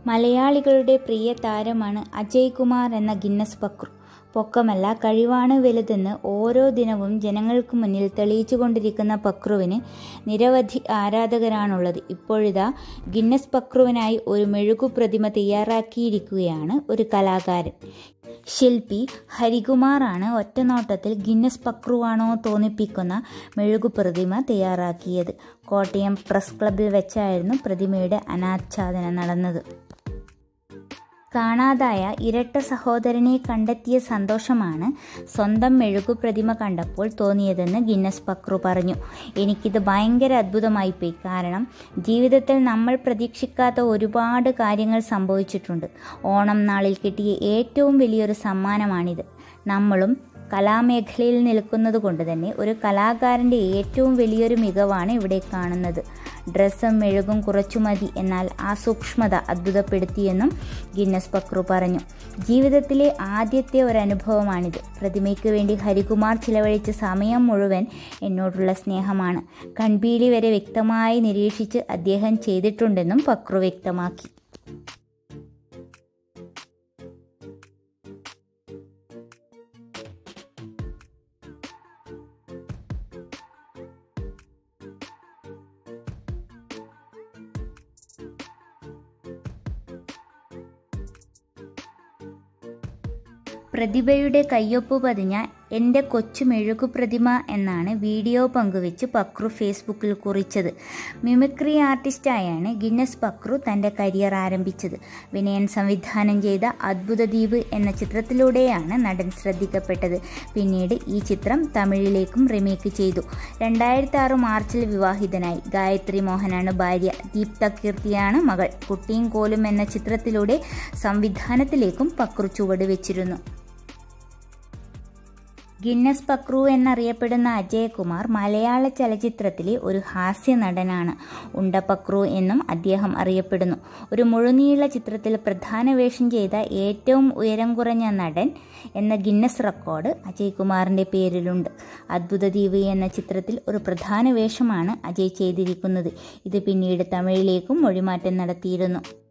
മലയാളികളുടെ പ്രിയ താരമാണ് അജയ് കുമാർ എന്ന ഗിന്നസ് പക്രു പൊക്കമല്ല കഴിവാണ് വലുതെന്ന് ഓരോ ദിനവും ജനങ്ങൾക്ക് മുന്നിൽ തെളിയിച്ചുകൊണ്ടിരിക്കുന്ന പക്രുവിന് നിരവധി ആരാധകരാണുള്ളത് ഇപ്പോഴിതാ ഗിന്നസ് പക്രുവിനായി ഒരു മെഴുകു പ്രതിമ തയ്യാറാക്കിയിരിക്കുകയാണ് ഒരു കലാകാരൻ ശില്പി ഹരികുമാറാണ് ഒറ്റനോട്ടത്തിൽ ഗിന്നസ് പക്രുവാണോ തോന്നിപ്പിക്കുന്ന മെഴുകു പ്രതിമ തയ്യാറാക്കിയത് കോട്ടയം പ്രസ് ക്ലബിൽ വെച്ചായിരുന്നു പ്രതിമയുടെ അനാച്ഛാദനം നടന്നത് കാണാതായ ഇരട്ട സഹോദരനെ കണ്ടെത്തിയ സന്തോഷമാണ് സ്വന്തം മെഴുകു പ്രതിമ കണ്ടപ്പോൾ തോന്നിയതെന്ന് ഗിന്നസ് പക്രു പറഞ്ഞു എനിക്കിത് ഭയങ്കര അത്ഭുതമായിപ്പോയി കാരണം ജീവിതത്തിൽ നമ്മൾ പ്രതീക്ഷിക്കാത്ത ഒരുപാട് കാര്യങ്ങൾ സംഭവിച്ചിട്ടുണ്ട് ഓണം നാളിൽ കിട്ടിയ ഏറ്റവും വലിയൊരു സമ്മാനമാണിത് നമ്മളും കലാമേഖലയിൽ നിൽക്കുന്നത് കൊണ്ട് തന്നെ ഒരു കലാകാരൻ്റെ ഏറ്റവും വലിയൊരു മികവാണ് ഇവിടെ കാണുന്നത് ഡ്രസ്സും മെഴുകും കുറച്ചു മതി എന്നാൽ ആ സൂക്ഷ്മത അത്ഭുതപ്പെടുത്തിയെന്നും ഗിന്നസ് പക്രു പറഞ്ഞു ജീവിതത്തിലെ ആദ്യത്തെ ഒരനുഭവമാണിത് പ്രതിമയ്ക്ക് വേണ്ടി ഹരികുമാർ ചിലവഴിച്ച സമയം മുഴുവൻ എന്നോടുള്ള സ്നേഹമാണ് കൺപീലി വരെ വ്യക്തമായി നിരീക്ഷിച്ച് അദ്ദേഹം ചെയ്തിട്ടുണ്ടെന്നും പക്രു വ്യക്തമാക്കി പ്രതിഭയുടെ കയ്യൊപ്പ് പതിഞ്ഞ എൻ്റെ കൊച്ചു മെഴുകു പ്രതിമ എന്നാണ് വീഡിയോ പങ്കുവെച്ച് പക്രു ഫേസ്ബുക്കിൽ കുറിച്ചത് മിമിക്രി ആർട്ടിസ്റ്റായാണ് ഗിന്നസ് പക്രു തൻ്റെ കരിയർ ആരംഭിച്ചത് വിനയൻ സംവിധാനം ചെയ്ത അദ്ഭുത ദ്വീപ് എന്ന ചിത്രത്തിലൂടെയാണ് നടൻ ശ്രദ്ധിക്കപ്പെട്ടത് പിന്നീട് ഈ ചിത്രം തമിഴിലേക്കും റിമേക്ക് ചെയ്തു രണ്ടായിരത്തി ആറ് മാർച്ചിൽ വിവാഹിതനായി ഗായത്രി മോഹനാണ് ഭാര്യ ദീപ്ത കീർത്തിയാണ് മകൾ കുട്ടിയും കോലും എന്ന ചിത്രത്തിലൂടെ സംവിധാനത്തിലേക്കും പക്രു ചുവട് വെച്ചിരുന്നു ഗിന്നസ് പക്രു എന്നറിയപ്പെടുന്ന അജയകുമാർ മലയാള ചലച്ചിത്രത്തിലെ ഒരു ഹാസ്യ നടനാണ് ഉണ്ടപക്രു എന്നും അദ്ദേഹം അറിയപ്പെടുന്നു ഒരു മുഴുനീള ചിത്രത്തിൽ പ്രധാന വേഷം ചെയ്ത ഏറ്റവും ഉയരം കുറഞ്ഞ നടൻ എന്ന ഗിന്നസ് റെക്കോർഡ് അജയ്കുമാറിൻ്റെ പേരിലുണ്ട് അദ്ഭുത ദ്വീപ് എന്ന ചിത്രത്തിൽ ഒരു പ്രധാന വേഷമാണ് അജയ് ചെയ്തിരിക്കുന്നത് ഇത് പിന്നീട് തമിഴിലേക്കും മൊഴിമാറ്റം നടത്തിയിരുന്നു